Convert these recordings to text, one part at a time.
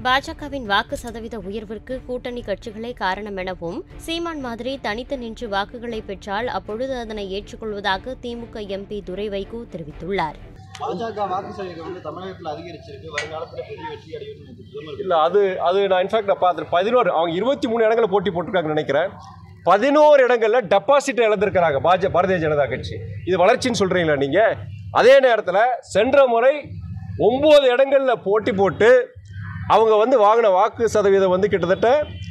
பாஜகவின் வாக்கு சதவீத உயர்விற்கு கூட்டணி கட்சிகளே காரணம் எனவும் சீமான் மாதிரி தனித்து நின்று வாக்குகளை பெற்றால் அப்பொழுது அதனை ஏற்றுக்கொள்வதாக திமுக எம்பி துரை வைகோ தெரிவித்துள்ளார் பாஜக வாக்கு சதவீதம் வந்து தமிழகத்தில் அதிகரிச்சிருக்கு வருங்காலத்தில் பெரிய வெற்றி அடையும் பிரதமர் இல்லை அது அது நான் இன்ஃபேக்ட் நான் பார்த்துட்டு பதினோரு அவங்க இருபத்தி மூணு இடங்களை போட்டி போட்டிருக்காங்கன்னு நினைக்கிறேன் பதினோரு இடங்களில் டெபாசிட் இழந்திருக்கிறாங்க பாஜ பாரதிய ஜனதா கட்சி இது வளர்ச்சின்னு சொல்கிறீங்களா நீங்கள் அதே நேரத்தில் சென்ற முறை ஒம்பது இடங்களில் போட்டி போட்டு அவங்க வந்து வாங்கின வாக்கு சதவீதம் வந்து கிட்டத்தட்ட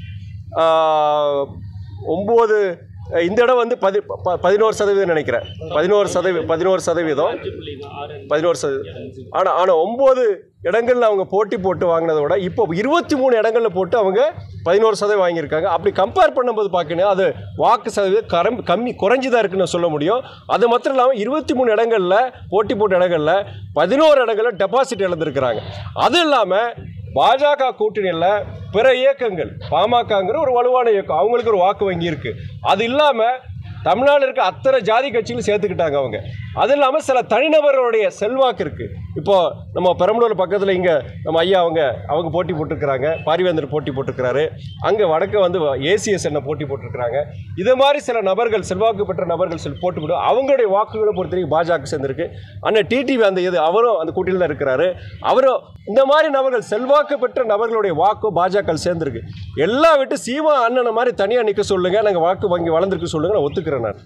ஒம்பது இந்த இடம் வந்து பதி ப- பதினோரு சதவீதம் நினைக்கிறேன் பதினோரு சதவீதம் பதினோரு சதவீதம் பதினோரு சதவீதம் ஆனால் ஆனால் ஒம்பது இடங்களில் அவங்க போட்டி போட்டு வாங்கினதை விட இப்போ இருபத்தி மூணு இடங்களில் போட்டு அவங்க பதினோரு சதவீதம் வாங்கியிருக்காங்க அப்படி கம்பேர் பண்ணும்போது பார்க்கணும் அது வாக்கு சதவீதம் கரம் கம்மி குறைஞ்சி தான் இருக்குன்னு சொல்ல முடியும் அது மாத்திரம் இல்லாமல் இருபத்தி மூணு இடங்களில் போட்டி போட்ட இடங்களில் பதினோரு இடங்களில் டெபாசிட் இழந்திருக்கிறாங்க அது இல்லாமல் பாஜக கூட்டணியில் பிற இயக்கங்கள் பாமகங்கிற ஒரு வலுவான இயக்கம் அவங்களுக்கு ஒரு வாக்கு வங்கி இருக்குது அது இல்லாமல் தமிழ்நாடு இருக்க அத்தனை ஜாதி கட்சிகளும் சேர்த்துக்கிட்டாங்க அவங்க அது இல்லாமல் சில தனிநபர்களுடைய செல்வாக்கு இருக்குது இப்போ நம்ம பெரம்பலூர் பக்கத்தில் இங்கே நம்ம ஐயா அவங்க அவங்க போட்டி போட்டிருக்கிறாங்க பாரிவேந்தர் போட்டி போட்டிருக்கிறாரு அங்கே வடக்க வந்து ஏசிஎஸ் என்ன போட்டி போட்டிருக்கிறாங்க இது மாதிரி சில நபர்கள் செல்வாக்கு பெற்ற நபர்கள் செல் போட்டு போட்டு அவங்களுடைய வாக்குகளை பொறுத்த வரைக்கும் பாஜக சேர்ந்திருக்கு அண்ணன் டிடிவி அந்த இது அவரும் அந்த கூட்டணியில் தான் இருக்கிறாரு அவரும் இந்த மாதிரி நபர்கள் செல்வாக்கு பெற்ற நபர்களுடைய வாக்கு பாஜக சேர்ந்திருக்கு எல்லாம் விட்டு சீமா அண்ணனை மாதிரி தனியாக நிற்க சொல்லுங்க நாங்கள் வாக்கு வங்கி வளர்ந்துருக்கு சொல்லுங்க நான் ஒத்துக்கிறேன் நான்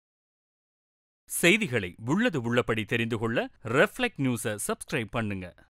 செய்திகளை உள்ளது உள்ளபடி தெரிந்து கொள்ள ரெஃப்ளெக்ட் நியூஸை சப்ஸ்கிரைப் பண்ணுங்க